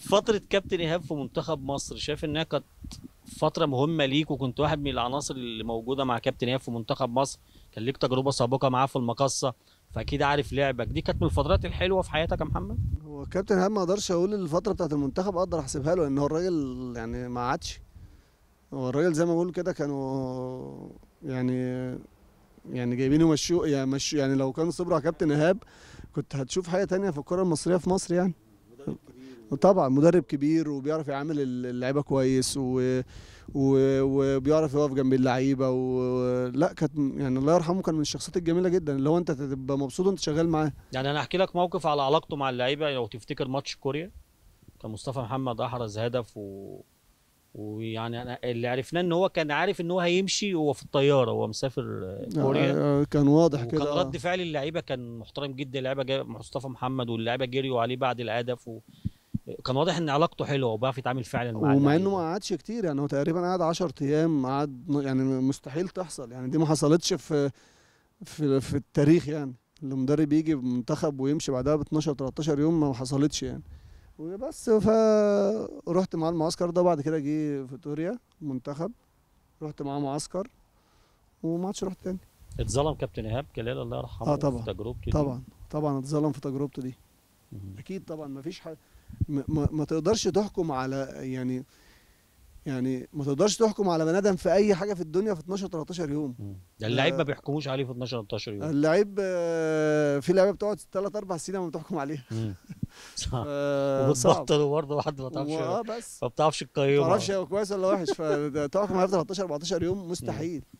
فتره كابتن ايهاب في منتخب مصر شايف انها كانت فتره مهمه ليك وكنت واحد من العناصر اللي موجوده مع كابتن ايهاب في منتخب مصر كان ليك تجربه سابقه معاه في المقصه فاكيد عارف لعبك دي كانت من الفترات الحلوه في حياتك يا محمد هو كابتن ايهاب ما اقدرش اقول الفتره بتاعت المنتخب اقدر احسبها له لان هو الراجل يعني ما عادش هو الراجل زي ما بقول كده كانوا يعني يعني جايبين يمشوا يعني مشوا يعني لو كانوا صبروا على كابتن ايهاب كنت هتشوف حاجه تانية في الكره المصريه في مصر يعني طبعا مدرب كبير وبيعرف يعامل اللعيبه كويس و... و... وبيعرف يقف جنب اللعيبه و... لا كانت يعني الله يرحمه كان من الشخصيات الجميله جدا اللي هو انت تبقى مبسوط وانت شغال معاه يعني انا احكي لك موقف على علاقته مع اللعيبه لو تفتكر ماتش كوريا كان مصطفى محمد احرز هدف و... ويعني انا اللي عرفناه ان هو كان عارف ان هو هيمشي وهو في الطياره وهو مسافر كوريا آه، كان واضح وكان كده رد فعل اللعيبه كان محترم جدا اللعيبه جاي مصطفى محمد واللعيبه جريوا عليه بعد الهدف و... كان واضح ان علاقته حلوه وبيعرف يتعامل فعلا مع ومع اللعيبة. انه ما قعدش كتير يعني هو تقريبا قعد 10 ايام قعد يعني مستحيل تحصل يعني دي ما حصلتش في في في التاريخ يعني المدرب يجي بمنتخب ويمشي بعدها ب 12 13 يوم ما حصلتش يعني وبس فرحت مع المعسكر ده بعد كده جه فيتوريا منتخب رحت معاه معسكر وما عادش رحت تاني اتظلم كابتن ايهاب جلال الله يرحمه آه طبعا. في تجربته دي. طبعا طبعا اتظلم في تجربته دي مم. اكيد طبعا ما فيش حاجه ما, ما, ما تقدرش تحكم على يعني يعني ما تقدرش تحكم على بني ادم في اي حاجه في الدنيا في 12 13 يوم مم. ده اللعيب ما آه. بيحكموش عليه في 12 13 يوم اللعيب آه، في لعيبه بتقعد 3 4 سنين ما بتحكم عليه مم. صح. آه، صعب وبتبطل برضه واحد ما تعرفش اه بس ما بتعرفش ما تعرفش تقيمها هو كويس ولا وحش فتحكم عليه 13 14 يوم مستحيل